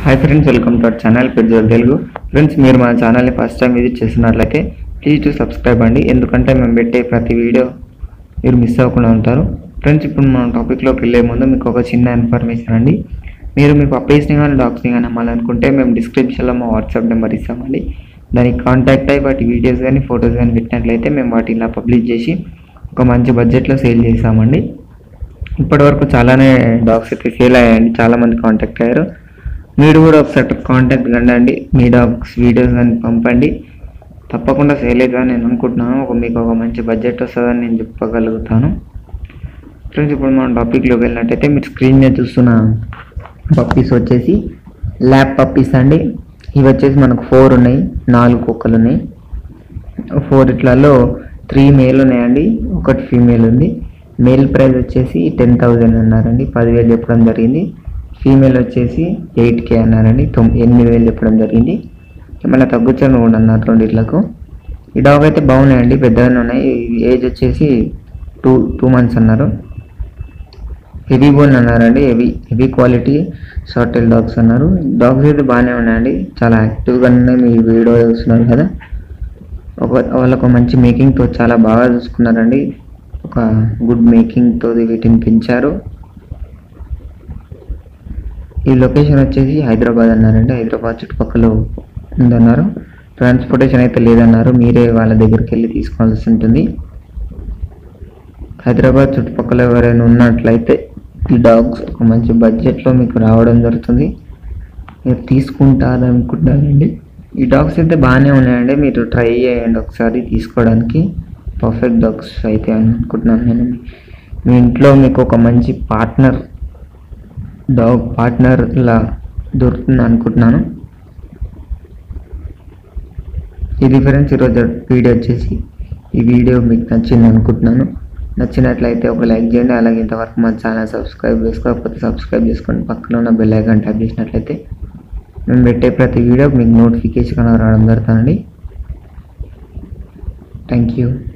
hi friends welcome to our channel పెద్దోల్ Telugu friends మీరు మా ఛానల్ని ఫస్ట్ టైం విజిట్ చేస్తున్నట్లయితే ప్లీజ్ టు సబ్స్క్రైబ్ అండి ఎందుకంటే మేము పెట్టే ప్రతి వీడియో మీరు మిస్ అవ్వకుండా ఉంటారు ఫ్రెండ్స్ ఇప్పుడు మన టాపిక్లోకి వెళ్ళే ముందు మీకు ఒక చిన్న ఇన్ఫర్మేషన్ అండి మీరు మీ పప్పీస్ని కానీ డాగ్స్ని కానీ అమ్మాలనుకుంటే మేము డిస్క్రిప్షన్లో మా వాట్సాప్ నెంబర్ ఇస్తామండి దానికి కాంటాక్ట్ అయ్యి వాటి వీడియోస్ కానీ ఫొటోస్ కానీ పెట్టినట్లయితే మేము వాటిని ఇలా పబ్లిష్ చేసి ఒక మంచి బడ్జెట్లో సేల్ చేస్తామండి ఇప్పటివరకు చాలానే డాగ్స్ అయితే సేల్ అయ్యాయండి చాలామంది కాంటాక్ట్ అయ్యారు మీరు కూడా ఒకసారి కాంటాక్ట్ కండి మీ డాగ్స్ వీడియోస్ కానీ పంపండి తప్పకుండా సేల్ అవుతుందని నేను అనుకుంటున్నాను ఒక మీకు ఒక మంచి బడ్జెట్ వస్తుందని నేను చెప్పగలుగుతాను ఫ్రెండ్స్ ఇప్పుడు మనం టాపిక్లోకి వెళ్ళినట్టయితే మీరు స్క్రీన్ మీద చూస్తున్న పప్పీస్ వచ్చేసి ల్యాబ్ పప్పీస్ అండి ఇవి వచ్చేసి మనకు ఫోర్ ఉన్నాయి నాలుగు కుక్కలు ఉన్నాయి ఫోర్ ఇట్లలో త్రీ మేల్ ఉన్నాయండి ఒకటి ఫీమేల్ ఉంది మేల్ ప్రైస్ వచ్చేసి టెన్ థౌజండ్ అన్నారండి పదివేలు చెప్పడం జరిగింది ఫీమేల్ వచ్చేసి ఎయిట్ కే అన్నారండి తొమ్మిది ఎనిమిది వేలు చెప్పడం జరిగింది ఏమైనా తగ్గుచ్చని కూడా అన్నారు రెండిట్లకు ఈ డాగ్ అయితే బాగున్నాయండి పెద్దగానే ఉన్నాయి ఏజ్ వచ్చేసి టూ టూ మంత్స్ అన్నారు హెవీ బోన్ అన్నారండి heavy heavy quality short tail dogs అన్నారు డాగ్స్ అయితే బాగానే ఉన్నాయండి చాలా యాక్టివ్గా ఉన్నాయి మీ వీడియో చూస్తున్నారు కదా ఒక వాళ్ళకు మంచి మేకింగ్తో చాలా బాగా చూసుకున్నారండి ఒక గుడ్ మేకింగ్తో వీటిని పెంచారు ఈ లొకేషన్ వచ్చేసి హైదరాబాద్ అన్నారండి హైదరాబాద్ చుట్టుపక్కల ఉందన్నారు ట్రాన్స్పోర్టేషన్ అయితే లేదన్నారు మీరే వాళ్ళ దగ్గరికి వెళ్ళి తీసుకోవాల్సి ఉంటుంది హైదరాబాద్ చుట్టుపక్కల ఎవరైనా ఉన్నట్లయితే ఈ డాగ్స్ ఒక మంచి బడ్జెట్లో మీకు రావడం జరుగుతుంది మీరు తీసుకుంటారనుకుంటున్నానండి ఈ డాగ్స్ అయితే బాగానే ఉన్నాయండి మీరు ట్రై చేయండి ఒకసారి తీసుకోవడానికి పర్ఫెక్ట్ డాగ్స్ అయితే అని అనుకుంటున్నాను నేను మీ ఇంట్లో మీకు ఒక మంచి పార్ట్నర్ డాగ్ పార్ట్నర్ లా దొరుకుతుంది అనుకుంటున్నాను ఇది ఫ్రెండ్స్ ఈరోజు వీడియో వచ్చేసి ఈ వీడియో మీకు నచ్చింది అనుకుంటున్నాను నచ్చినట్లయితే ఒక లైక్ చేయండి అలాగే ఇంతవరకు మా ఛానల్ సబ్స్క్రైబ్ చేసుకోకపోతే సబ్స్క్రైబ్ చేసుకోండి పక్కన ఉన్న బెల్ ఐకాన్ ట్యాప్ చేసినట్లయితే మేము పెట్టే ప్రతి వీడియో మీకు నోటిఫికేషన్ రావడం జరుగుతుందండి థ్యాంక్ యూ